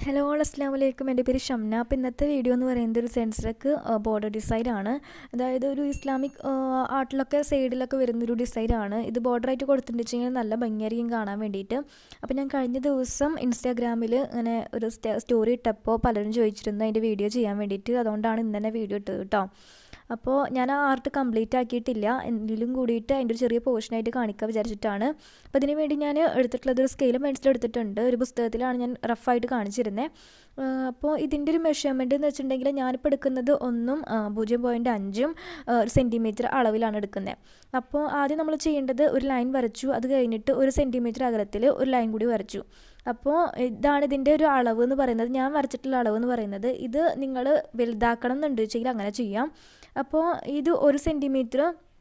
hello അസ്സാം വലൈക്കും എൻ്റെ പേര് ഷംന അപ്പോൾ ഇന്നത്തെ വീഡിയോ എന്ന് പറയുന്നത് ഒരു സെൻസറക്ക് ബോർഡർ ഡിസൈൻ ആണ് അതായത് ഒരു ഇസ്ലാമിക് ആർട്ടിലൊക്കെ സൈഡിലൊക്കെ വരുന്നൊരു ഡിസൈൻ ആണ് ഇത് ബോർഡറായിട്ട് കൊടുത്തിട്ടുണ്ടെങ്കിൽ നല്ല ഭംഗിയായിരിക്കും കാണാൻ വേണ്ടിയിട്ട് അപ്പോൾ ഞാൻ കഴിഞ്ഞ ദിവസം ഇൻസ്റ്റാഗ്രാമിൽ ഇങ്ങനെ ഒരു സ്റ്റോറി ഇട്ടപ്പോൾ പലരും ചോദിച്ചിരുന്നു അതിൻ്റെ വീഡിയോ ചെയ്യാൻ വേണ്ടിയിട്ട് അതുകൊണ്ടാണ് ഇന്ന് തന്നെ വീഡിയോ ഇട്ടത് കേട്ടോ അപ്പോൾ ഞാൻ ആ ആർട്ട് കംപ്ലീറ്റ് ആക്കിയിട്ടില്ല എന്തെങ്കിലും കൂടിയിട്ട് അതിൻ്റെ ഒരു ചെറിയ പോർഷനായിട്ട് കാണിക്കാൻ വിചാരിച്ചിട്ടാണ് അപ്പോൾ അതിന് വേണ്ടി ഞാൻ എടുത്തിട്ടുള്ളത് ഒരു സ്കെയിലും പെൻസിലും എടുത്തിട്ടുണ്ട് ഒരു പുസ്തകത്തിലാണ് ഞാൻ റഫായിട്ട് കാണിച്ചിരുന്നത് അപ്പോൾ ഇതിൻ്റെ ഒരു മെഷർമെൻറ്റ് എന്ന് വെച്ചിട്ടുണ്ടെങ്കിൽ ഞാനിപ്പോൾ എടുക്കുന്നത് ഒന്നും പൂജ്യം പോയിൻറ്റ് അഞ്ചും സെൻറ്റിമീറ്റർ അളവിലാണ് എടുക്കുന്നത് അപ്പോൾ ആദ്യം നമ്മൾ ചെയ്യേണ്ടത് ഒരു ലൈൻ വരച്ചു അത് കഴിഞ്ഞിട്ട് ഒരു സെൻറ്റിമീറ്റർ അകലത്തിൽ ഒരു ലൈൻ കൂടി വരച്ചു അപ്പോൾ ഇതാണ് ഇതിൻ്റെ ഒരു അളവ് എന്ന് പറയുന്നത് ഞാൻ വരച്ചിട്ടുള്ള അളവ് എന്ന് പറയുന്നത് ഇത് നിങ്ങൾ വലുതാക്കണം എന്നുണ്ട് വെച്ചെങ്കിൽ അങ്ങനെ ചെയ്യാം അപ്പോൾ ഇത് ഒരു സെൻറ്റിമീറ്റർ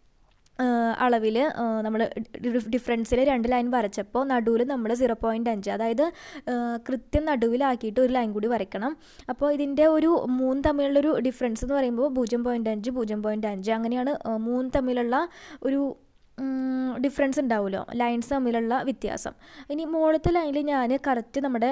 അളവിൽ നമ്മൾ ഡിഫറൻസിൽ രണ്ട് ലൈൻ വരച്ചപ്പോൾ നടുവിൽ നമ്മൾ സീറോ പോയിൻ്റ് അഞ്ച് അതായത് കൃത്യം നടുവിലാക്കിയിട്ട് ഒരു ലൈൻ കൂടി വരയ്ക്കണം അപ്പോൾ ഇതിൻ്റെ ഒരു മൂന്ന് തമ്മിലുള്ളൊരു ഡിഫറൻസ് എന്ന് പറയുമ്പോൾ പൂജ്യം പോയിൻ്റ് അഞ്ച് പൂജ്യം പോയിൻ്റ് അഞ്ച് അങ്ങനെയാണ് മൂന്ന് തമ്മിലുള്ള ഒരു ഡിഫറൻസ് ഉണ്ടാവുമല്ലോ ലൈൻസ് തമ്മിലുള്ള വ്യത്യാസം ഇനി മുകളിലത്തെ ലൈനിൽ ഞാൻ കറക്റ്റ് നമ്മുടെ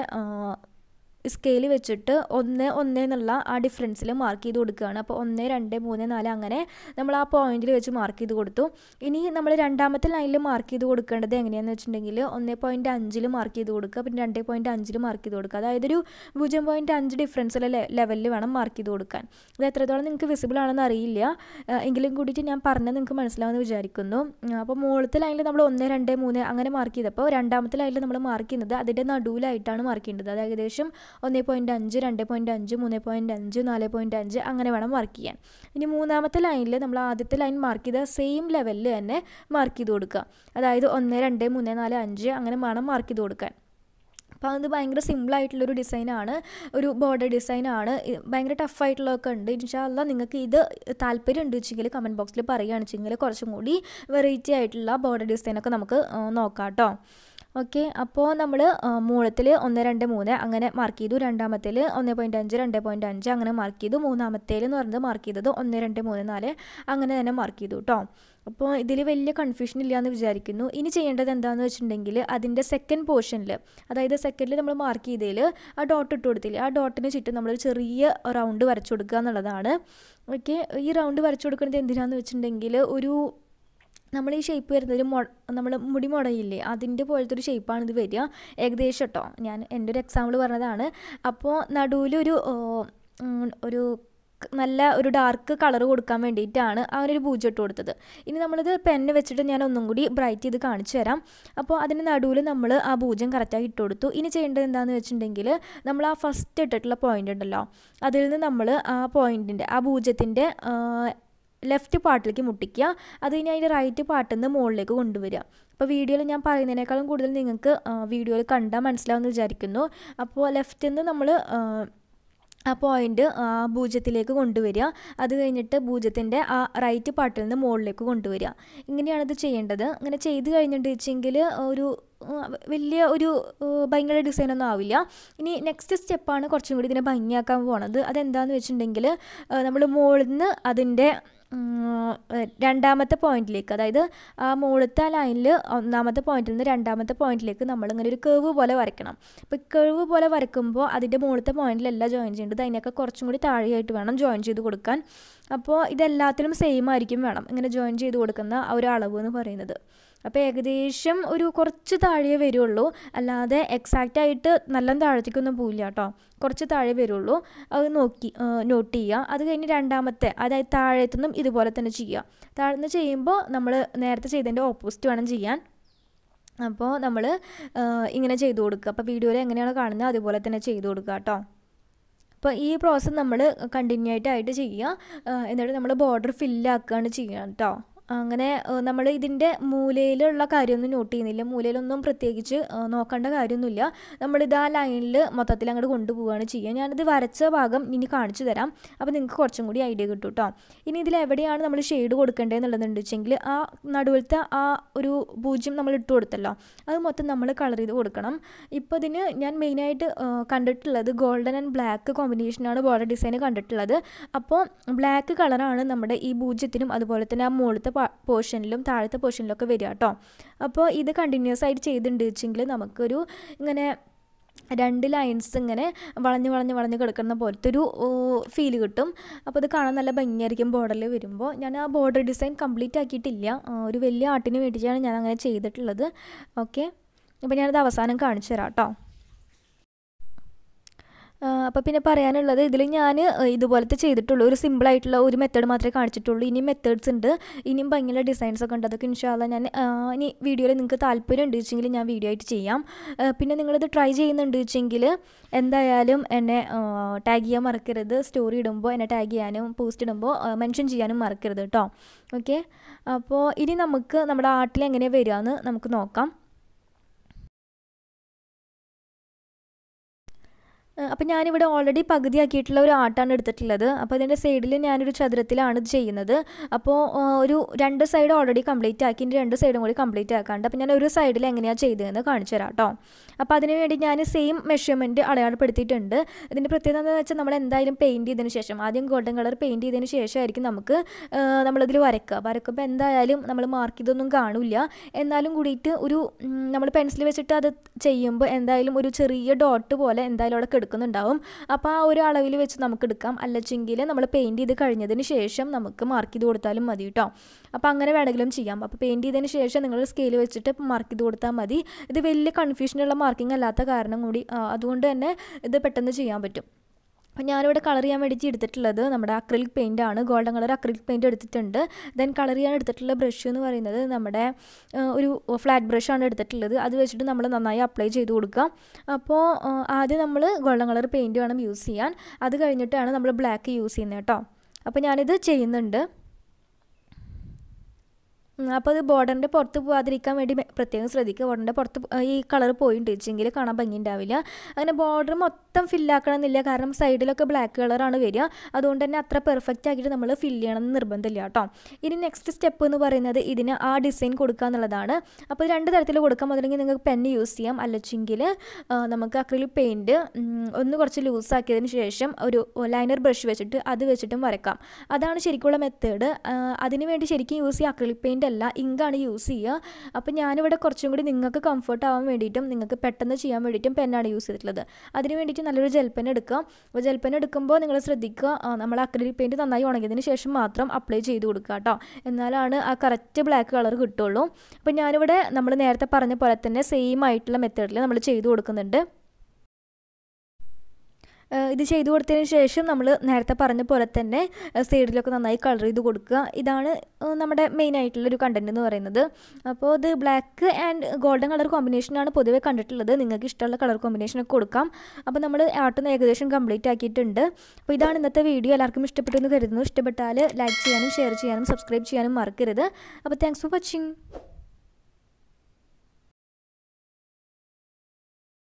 സ്കെയിൽ വെച്ചിട്ട് ഒന്ന് ഒന്ന് എന്നുള്ള ആ ഡിഫറൻസിൽ മാർക്ക് ചെയ്ത് കൊടുക്കുകയാണ് അപ്പോൾ ഒന്ന് രണ്ട് മൂന്ന് നാല് അങ്ങനെ നമ്മൾ ആ പോയിന്റിൽ വെച്ച് മാർക്ക് ചെയ്ത് കൊടുത്തു ഇനി നമ്മൾ രണ്ടാമത്തെ ലൈനിൽ മാർക്ക് ചെയ്ത് കൊടുക്കേണ്ടത് എങ്ങനെയാണെന്ന് വെച്ചിട്ടുണ്ടെങ്കിൽ ഒന്ന് പോയിൻറ്റ് അഞ്ചിൽ മാർക്ക് ചെയ്ത് കൊടുക്കുക പിന്നെ രണ്ട് പോയിൻറ്റ് അഞ്ചിൽ മാർക്ക് ചെയ്ത് കൊടുക്കുക അതായത് ഒരു പൂജ്യം പോയിൻറ്റ് അഞ്ച് ഡിഫറൻസിലെ ലെവലിൽ വേണം മാർക്ക് ചെയ്ത് കൊടുക്കാൻ ഇത് എത്രത്തോളം നിങ്ങൾക്ക് വിസിബിൾ ആണെന്ന് അറിയില്ല എങ്കിലും കൂടിയിട്ട് ഞാൻ പറഞ്ഞത് നിങ്ങൾക്ക് മനസ്സിലാവുമെന്ന് വിചാരിക്കുന്നു അപ്പോൾ മുകളിലത്തെ ലൈനിൽ നമ്മൾ ഒന്ന് രണ്ട് മൂന്ന് അങ്ങനെ മാർക്ക് ചെയ്തപ്പോൾ രണ്ടാമത്തെ ലൈനിൽ നമ്മൾ മാർക്ക് ചെയ്യുന്നത് അതിൻ്റെ നടുവിലായിട്ടാണ് മാർക്ക് ചെയ്യേണ്ടത് അത് ഏകദേശം ഒന്ന് പോയിൻറ്റ് അഞ്ച് രണ്ട് പോയിൻറ്റ് അഞ്ച് മൂന്ന് പോയിൻറ്റ് അഞ്ച് നാല് പോയിൻറ്റ് അഞ്ച് അങ്ങനെ വേണം മാർക്ക് ചെയ്യാൻ ഇനി മൂന്നാമത്തെ ലൈനിൽ നമ്മൾ ആദ്യത്തെ ലൈൻ മാർക്ക് ചെയ്ത സെയിം ലെവലിൽ തന്നെ മാർക്ക് ചെയ്ത് കൊടുക്കുക അതായത് ഒന്ന് രണ്ട് മൂന്ന് നാല് അഞ്ച് അങ്ങനെ വേണം മാർക്ക് ചെയ്ത് കൊടുക്കാൻ അപ്പോൾ അത് ഭയങ്കര സിമ്പിളായിട്ടുള്ളൊരു ഡിസൈനാണ് ഒരു ബോർഡർ ഡിസൈനാണ് ഭയങ്കര ടഫായിട്ടുള്ളതൊക്കെ ഉണ്ട് ഇൻഷാല്ല നിങ്ങൾക്ക് ഇത് താല്പര്യം ഉണ്ട് വെച്ചെങ്കിൽ കമൻറ്റ് ബോക്സിൽ പറയുകയാണെന്ന് വെച്ചെങ്കിൽ കുറച്ചും കൂടി വെറൈറ്റി ആയിട്ടുള്ള ബോർഡർ ഡിസൈനൊക്കെ നമുക്ക് നോക്കാം കേട്ടോ ഓക്കെ അപ്പോൾ നമ്മൾ മൂളത്തിൽ ഒന്ന് രണ്ട് മൂന്ന് അങ്ങനെ മാർക്ക് ചെയ്തു രണ്ടാമത്തേൽ ഒന്ന് പോയിൻറ്റ് അഞ്ച് രണ്ട് പോയിൻറ്റ് അഞ്ച് അങ്ങനെ മാർക്ക് ചെയ്തു മൂന്നാമത്തേൽ എന്ന് പറയുന്നത് മാർക്ക് ചെയ്തത് ഒന്ന് രണ്ട് മൂന്ന് നാല് അങ്ങനെ തന്നെ മാർക്ക് ചെയ്തു കേട്ടോ അപ്പോൾ ഇതിൽ വലിയ കൺഫ്യൂഷൻ ഇല്ല എന്ന് വിചാരിക്കുന്നു ഇനി ചെയ്യേണ്ടത് എന്താണെന്ന് വെച്ചിട്ടുണ്ടെങ്കിൽ അതിൻ്റെ സെക്കൻഡ് പോർഷനിൽ അതായത് സെക്കൻഡിൽ നമ്മൾ മാർക്ക് ചെയ്തതിൽ ആ ഡോട്ട് ഇട്ട് കൊടുത്തില്ല ആ ഡോട്ടിന് ചുറ്റും നമ്മൾ ചെറിയ റൗണ്ട് വരച്ചു കൊടുക്കുക എന്നുള്ളതാണ് ഓക്കെ ഈ റൗണ്ട് വരച്ചു കൊടുക്കുന്നത് എന്തിനാണെന്ന് വെച്ചിട്ടുണ്ടെങ്കിൽ ഒരു നമ്മൾ ഈ ഷേപ്പ് വരുന്നത് ഒരു മൊ നമ്മൾ മുടി മുടയില്ലേ അതിൻ്റെ പോലത്തെ ഒരു ഷേപ്പാണ് ഇത് വരിക ഏകദേശം കേട്ടോ ഞാൻ എൻ്റെ ഒരു എക്സാമ്പിൾ പറഞ്ഞതാണ് അപ്പോൾ നടുവിലൊരു ഒരു നല്ല ഒരു ഡാർക്ക് കളർ കൊടുക്കാൻ വേണ്ടിയിട്ടാണ് അവനൊരു പൂജ ഇട്ട് കൊടുത്തത് ഇനി നമ്മളിത് പെന്ന് വെച്ചിട്ട് ഞാൻ ഒന്നും കൂടി ബ്രൈറ്റ് ചെയ്ത് കാണിച്ചു തരാം അപ്പോൾ അതിന് നടുവിൽ നമ്മൾ ആ പൂജം കറക്റ്റായി ഇട്ട് കൊടുത്തു ഇനി ചെയ്യേണ്ടത് എന്താണെന്ന് വെച്ചിട്ടുണ്ടെങ്കിൽ നമ്മൾ ആ ഫസ്റ്റ് ഇട്ടിട്ടുള്ള പോയിൻ്റ് ഉണ്ടല്ലോ അതിൽ നിന്ന് നമ്മൾ ആ പോയിൻറ്റിൻ്റെ ആ പൂജത്തിൻ്റെ ലെഫ്റ്റ് പാർട്ടിലേക്ക് മുട്ടിക്കുക അത് കഴിഞ്ഞ് അതിൻ്റെ റൈറ്റ് പാർട്ടിൽ നിന്ന് മുകളിലേക്ക് കൊണ്ടുവരിക അപ്പോൾ വീഡിയോയിൽ ഞാൻ പറയുന്നതിനേക്കാളും കൂടുതൽ നിങ്ങൾക്ക് വീഡിയോയിൽ കണ്ടാൽ മനസ്സിലാവുമെന്ന് വിചാരിക്കുന്നു അപ്പോൾ ലെഫ്റ്റിൽ നിന്ന് നമ്മൾ ആ പോയിൻ്റ് ഭൂജത്തിലേക്ക് കൊണ്ടുവരിക അത് കഴിഞ്ഞിട്ട് ഭൂജത്തിൻ്റെ ആ റൈറ്റ് പാർട്ടിൽ നിന്ന് മുകളിലേക്ക് കൊണ്ടുവരിക ഇങ്ങനെയാണ് ഇത് ചെയ്യേണ്ടത് അങ്ങനെ ചെയ്ത് കഴിഞ്ഞിട്ട് വെച്ചെങ്കിൽ ഒരു വലിയ ഒരു ഭയങ്കര ഡിസൈനൊന്നും ആവില്ല ഇനി നെക്സ്റ്റ് സ്റ്റെപ്പാണ് കുറച്ചും കൂടി ഇതിനെ ഭംഗിയാക്കാൻ പോണത് അതെന്താണെന്ന് വെച്ചിട്ടുണ്ടെങ്കിൽ നമ്മൾ മുകളിൽ നിന്ന് അതിൻ്റെ രണ്ടാമത്തെ പോയിന്റിലേക്ക് അതായത് ആ മുകളിലത്തെ ലൈനിൽ ഒന്നാമത്തെ പോയിന്റിൽ നിന്ന് രണ്ടാമത്തെ പോയിന്റിലേക്ക് നമ്മൾ ഇങ്ങനെ ഒരു കേവ് പോലെ വരയ്ക്കണം അപ്പോൾ കേവ് പോലെ വരയ്ക്കുമ്പോൾ അതിൻ്റെ മുകളിലത്തെ പോയിന്റിലല്ല ജോയിൻ ചെയ്യേണ്ടത് അതിനൊക്കെ കുറച്ചും കൂടി താഴെയായിട്ട് വേണം ജോയിൻ ചെയ്ത് കൊടുക്കാൻ അപ്പോൾ ഇതെല്ലാത്തിനും സെയിം ആയിരിക്കും വേണം ഇങ്ങനെ ജോയിൻ ചെയ്ത് കൊടുക്കുന്ന ആ ഒരു അളവ് എന്ന് പറയുന്നത് അപ്പോൾ ഏകദേശം ഒരു കുറച്ച് താഴെ വരുള്ളൂ അല്ലാതെ എക്സാക്റ്റ് ആയിട്ട് നല്ല താഴത്തേക്കൊന്നും പോയില്ല കേട്ടോ കുറച്ച് താഴെ വരുള്ളൂ അത് നോക്കി നോട്ട് ചെയ്യുക അത് കഴിഞ്ഞ് രണ്ടാമത്തെ അതായത് താഴത്തുനിന്നും ഇതുപോലെ തന്നെ ചെയ്യുക താഴ്ന്ന് ചെയ്യുമ്പോൾ നമ്മൾ നേരത്തെ ചെയ്തതിൻ്റെ ഓപ്പോസിറ്റ് വേണം ചെയ്യാൻ അപ്പോൾ നമ്മൾ ഇങ്ങനെ ചെയ്തു കൊടുക്കുക അപ്പോൾ വീഡിയോയിൽ എങ്ങനെയാണ് കാണുന്നത് അതുപോലെ തന്നെ ചെയ്തു കൊടുക്കുക കേട്ടോ അപ്പോൾ ഈ പ്രോസസ്സ് നമ്മൾ കണ്ടിന്യൂ ആയിട്ടായിട്ട് ചെയ്യുക എന്നിട്ട് നമ്മൾ ബോർഡർ ഫില്ലാക്കുകയാണ് ചെയ്യുക കേട്ടോ അങ്ങനെ നമ്മൾ ഇതിൻ്റെ മൂലയിലുള്ള കാര്യമൊന്നും നോട്ട് ചെയ്യുന്നില്ല മൂലയിലൊന്നും പ്രത്യേകിച്ച് നോക്കേണ്ട കാര്യമൊന്നുമില്ല നമ്മളിത് ആ ലൈനിൽ മൊത്തത്തിൽ അങ്ങോട്ട് കൊണ്ടുപോവുകയാണ് ചെയ്യുക ഞാനിത് വരച്ച ഭാഗം ഇനി കാണിച്ചു തരാം അപ്പോൾ നിങ്ങൾക്ക് കുറച്ചും കൂടി ഐഡിയ കിട്ടും കേട്ടോ ഇനി ഇതിൽ എവിടെയാണ് നമ്മൾ ഷെയ്ഡ് കൊടുക്കേണ്ടതെന്നുള്ളതെന്ന് വെച്ചെങ്കിൽ ആ നടുവിലത്തെ ആ ഒരു പൂജ്യം നമ്മൾ ഇട്ട് കൊടുത്തല്ലോ അത് മൊത്തം നമ്മൾ കളർ ചെയ്ത് കൊടുക്കണം ഇപ്പോൾ ഇതിന് ഞാൻ മെയിനായിട്ട് കണ്ടിട്ടുള്ളത് ഗോൾഡൻ ആൻഡ് ബ്ലാക്ക് കോമ്പിനേഷനാണ് ബോർഡർ ഡിസൈൻ കണ്ടിട്ടുള്ളത് അപ്പോൾ ബ്ലാക്ക് കളറാണ് നമ്മുടെ ഈ പൂജ്യത്തിനും അതുപോലെ തന്നെ ആ മുകളിലത്തെ പോർഷനിലും താഴത്തെ പോർഷനിലൊക്കെ വരിക കേട്ടോ അപ്പോൾ ഇത് കണ്ടിന്യൂസ് ആയിട്ട് ചെയ്തിട്ടുണ്ട് വെച്ചെങ്കിൽ നമുക്കൊരു ഇങ്ങനെ രണ്ട് ലൈൻസ് ഇങ്ങനെ വളഞ്ഞ് വളഞ്ഞ് വളഞ്ഞ് കിടക്കുന്ന പോലത്തെ ഒരു ഫീൽ കിട്ടും അപ്പോൾ അത് കാണാൻ നല്ല ഭംഗിയായിരിക്കും ബോർഡറിൽ വരുമ്പോൾ ഞാൻ ആ ബോർഡർ ഡിസൈൻ കംപ്ലീറ്റ് ആക്കിയിട്ടില്ല ആ, ഒരു വലിയ ആർട്ടിന് വേണ്ടിയിട്ടാണ് ഞാൻ അങ്ങനെ ചെയ്തിട്ടുള്ളത് ഓക്കെ അപ്പോൾ ഞാനത് അവസാനം കാണിച്ചു തരാം കേട്ടോ അപ്പോൾ പിന്നെ പറയാനുള്ളത് ഇതിൽ ഞാൻ ഇതുപോലത്തെ ചെയ്തിട്ടുള്ളൂ ഒരു സിമ്പിളായിട്ടുള്ള ഒരു മെത്തേഡ് മാത്രമേ കാണിച്ചിട്ടുള്ളൂ ഇനിയും മെത്തേഡ്സ് ഉണ്ട് ഇനിയും ഭംഗിയുള്ള ഡിസൈൻസ് ഒക്കെ ഉണ്ട് അതൊക്കെ ഇൻഷാല്ല ഞാൻ ആ, ഇനി വീഡിയോയിൽ നിങ്ങൾക്ക് താല്പര്യം ഉണ്ട് വെച്ചെങ്കിൽ ഞാൻ വീഡിയോ ആയിട്ട് ചെയ്യാം ആ, പിന്നെ നിങ്ങളിത് ട്രൈ ചെയ്യുന്നുണ്ട് വെച്ചെങ്കിൽ എന്തായാലും എന്നെ ടാഗ് ചെയ്യാൻ മറക്കരുത് സ്റ്റോറി ഇടുമ്പോൾ എന്നെ ടാഗ് ചെയ്യാനും പോസ്റ്റ് ഇടുമ്പോൾ മെൻഷൻ ചെയ്യാനും മറക്കരുത് കേട്ടോ ഓക്കെ അപ്പോൾ ഇനി നമുക്ക് നമ്മുടെ ആർട്ടിൽ എങ്ങനെയാണ് വരിക എന്ന് നമുക്ക് നോക്കാം അപ്പോൾ ഞാനിവിടെ ഓൾറെഡി പകുതിയാക്കിയിട്ടുള്ള ഒരു ആർട്ടാണ് എടുത്തിട്ടുള്ളത് അപ്പോൾ അതിൻ്റെ സൈഡിൽ ഞാനൊരു ചതുരത്തിലാണ് ഇത് ചെയ്യുന്നത് അപ്പോൾ ആ, ഒരു രണ്ട് സൈഡ് ഓൾറെഡി കംപ്ലീറ്റ് ആക്കി ഇനി രണ്ട് സൈഡും കൂടി കംപ്ലീറ്റ് ആക്കാണ്ട് അപ്പോൾ ഞാൻ ഒരു സൈഡിൽ എങ്ങനെയാണ് ചെയ്തതെന്ന് കാണിച്ചു തരാം കേട്ടോ അപ്പോൾ അതിന് വേണ്ടി ഞാൻ സെയിം മെഷർമെൻറ്റ് അടയാളപ്പെടുത്തിയിട്ടുണ്ട് ഇതിൻ്റെ പ്രത്യേകത എന്താണെന്ന് വെച്ചാൽ നമ്മൾ എന്തായാലും പെയിൻറ്റ് ചെയ്തതിന് ശേഷം ആദ്യം ഗോൾഡൻ കളർ പെയിൻറ്റ് ചെയ്തതിന് ശേഷമായിരിക്കും നമുക്ക് ആ, നമ്മളിതിൽ വരയ്ക്കുക വരയ്ക്കുമ്പോൾ എന്തായാലും നമ്മൾ മാർക്ക് ചെയ്തൊന്നും കാണില്ല എന്നാലും കൂടിയിട്ട് ഒരു നമ്മൾ പെൻസിൽ വെച്ചിട്ട് അത് ചെയ്യുമ്പോൾ എന്തായാലും ഒരു ചെറിയ ഡോട്ട് പോലെ എന്തായാലും അവിടെ എടുക്കുന്നുണ്ടാവും അപ്പോൾ ആ ഒരു അളവിൽ വെച്ച് നമുക്ക് എടുക്കാം അല്ലച്ചെങ്കിൽ നമ്മൾ പെയിൻറ്റ് ചെയ്ത് കഴിഞ്ഞതിന് ശേഷം നമുക്ക് മാർക്ക് ചെയ്ത് കൊടുത്താലും മതി കേട്ടോ അപ്പോൾ അങ്ങനെ വേണമെങ്കിലും ചെയ്യാം അപ്പോൾ പെയിൻറ്റ് ചെയ്തതിന് ശേഷം നിങ്ങൾ സ്കെയിൽ വെച്ചിട്ട് മാർക്ക് ചെയ്ത് കൊടുത്താൽ മതി ഇത് വലിയ കൺഫ്യൂഷനുള്ള മാർക്കിംഗ് അല്ലാത്ത കാരണം കൂടി ആ, അതുകൊണ്ട് തന്നെ ഇത് പെട്ടെന്ന് ചെയ്യാൻ പറ്റും അപ്പോൾ ഞാനിവിടെ കളർ ചെയ്യാൻ വേണ്ടിയിട്ട് എടുത്തിട്ടുള്ളത് നമ്മുടെ അക്രിലിക് പെയിൻ്റ് ആണ് ഗോൾഡൻ കളർ അക്രിലിക് പെയിൻറ്റ് എടുത്തിട്ടുണ്ട് ദെൻ കളർ ചെയ്യാൻ എടുത്തിട്ടുള്ള ബ്രഷ് എന്ന് പറയുന്നത് നമ്മുടെ ആ, ഒരു ഫ്ലാറ്റ് ബ്രഷാണ് എടുത്തിട്ടുള്ളത് അത് വെച്ചിട്ട് നമ്മൾ നന്നായി അപ്ലൈ ചെയ്ത് കൊടുക്കുക അപ്പോൾ ആ, ആദ്യം നമ്മൾ ഗോൾഡൻ കളർ പെയിൻറ്റ് വേണം യൂസ് ചെയ്യാൻ അത് കഴിഞ്ഞിട്ടാണ് നമ്മൾ ബ്ലാക്ക് യൂസ് ചെയ്യുന്നത് കേട്ടോ അപ്പോൾ ഞാനിത് ചെയ്യുന്നുണ്ട് ഉം, അപ്പോൾ അത് ബോർഡറിൻ്റെ പുറത്ത് പോകാതിരിക്കാൻ വേണ്ടി മെ- പ്രത്യേകം ശ്രദ്ധിക്കുക ബോർഡറിൻ്റെ പുറത്ത് പോ- ഈ കളർ പോയിട്ട് വെച്ചെങ്കിൽ കാണാൻ ഭംഗി ഉണ്ടാവില്ല അങ്ങനെ ബോർഡർ മൊത്തം ഫില്ലാക്കണം എന്നില്ല കാരണം സൈഡിലൊക്കെ ബ്ലാക്ക് കളറാണ് വരിക അതുകൊണ്ട് തന്നെ അത്ര പെർഫെക്റ്റ് ആക്കിയിട്ട് നമ്മൾ ഫില്ല് ചെയ്യണം എന്ന് നിർബന്ധമില്ല കേട്ടോ ഇനി നെക്സ്റ്റ് സ്റ്റെപ്പ് എന്ന് പറയുന്നത് ഇതിന് ആ ഡിസൈൻ കൊടുക്കുക എന്നുള്ളതാണ് അപ്പോൾ രണ്ട് തരത്തിൽ കൊടുക്കാം അതല്ലെങ്കിൽ നിങ്ങൾക്ക് പെൻ യൂസ് ചെയ്യാം അല്ലെങ്കിൽ നമുക്ക് അക്രിലിക് പെയിൻറ്റ് ഒന്ന് കുറച്ച് ലൂസാക്കിയതിന് ശേഷം ഒരു ലൈനർ ബ്രഷ് വെച്ചിട്ട് അത് വെച്ചിട്ടും വരക്കാം അതാണ് ശരിക്കുള്ള മെത്തേഡ് അതിന് വേണ്ടി ശരിക്കും യൂസ് ചെയ്യുക അക്രിലിക് പെയിൻ്റ് അല്ല ഇങ്കാണ് യൂസ് ചെയ്യുക അപ്പോൾ ഞാനിവിടെ കുറച്ചും കൂടി നിങ്ങൾക്ക് കംഫർട്ട് ആവാൻ വേണ്ടിയിട്ടും നിങ്ങൾക്ക് പെട്ടെന്ന് ചെയ്യാൻ വേണ്ടിയിട്ടും പെന്നാണ് യൂസ് ചെയ്തിട്ടുള്ളത് അതിന് വേണ്ടിയിട്ട് നല്ലൊരു ജെൽ പെൻ എടുക്കുക അപ്പോൾ ജെൽ പെൻ എടുക്കുമ്പോൾ നിങ്ങൾ ശ്രദ്ധിക്കുക ആ, നമ്മൾ അക്രിലിക് പെയിൻറ്റ് നന്നായി ഉണങ്ങിയതിന് ശേഷം മാത്രം അപ്ലൈ ചെയ്ത് കൊടുക്കുക കേട്ടോ എന്നാലാണ് ആ കറക്റ്റ് ബ്ലാക്ക് കളർ കിട്ടുള്ളൂ അപ്പോൾ ഞാനിവിടെ നമ്മൾ നേരത്തെ പറഞ്ഞ പോലെ തന്നെ സെയിം ആയിട്ടുള്ള മെത്തേഡിൽ നമ്മൾ ചെയ്ത് കൊടുക്കുന്നുണ്ട് ഏഹ് ഇത് ചെയ്തു കൊടുത്തതിന് ശേഷം നമ്മൾ നേരത്തെ പറഞ്ഞ പോലെ തന്നെ സൈഡിലൊക്കെ നന്നായി കളർ ചെയ്ത് കൊടുക്കുക ഇതാണ് ഏഹ് നമ്മുടെ മെയിൻ ആയിട്ടുള്ളൊരു കണ്ടൻറ് എന്ന് പറയുന്നത് അപ്പോൾ ഇത് ബ്ലാക്ക് ആൻഡ് ഗോൾഡൻ കളർ കോമ്പിനേഷനാണ് പൊതുവേ കണ്ടിട്ടുള്ളത് നിങ്ങൾക്ക് ഇഷ്ടമുള്ള കളർ കോമ്പിനേഷനൊക്കെ കൊടുക്കാം അപ്പോൾ നമ്മൾ ആർട്ടൊന്ന് ഏകദേശം കംപ്ലീറ്റ് ആക്കിയിട്ടുണ്ട് അപ്പോൾ ഇതാണ് ഇന്നത്തെ വീഡിയോ എല്ലാവർക്കും ഇഷ്ടപ്പെട്ടു എന്ന് കരുതുന്നു ഇഷ്ടപ്പെട്ടാൽ ലൈക്ക് ചെയ്യാനും ഷെയർ ചെയ്യാനും സബ്സ്ക്രൈബ് ചെയ്യാനും മറക്കരുത് അപ്പോൾ താങ്ക്സ് ഫോർ വാച്ചിങ്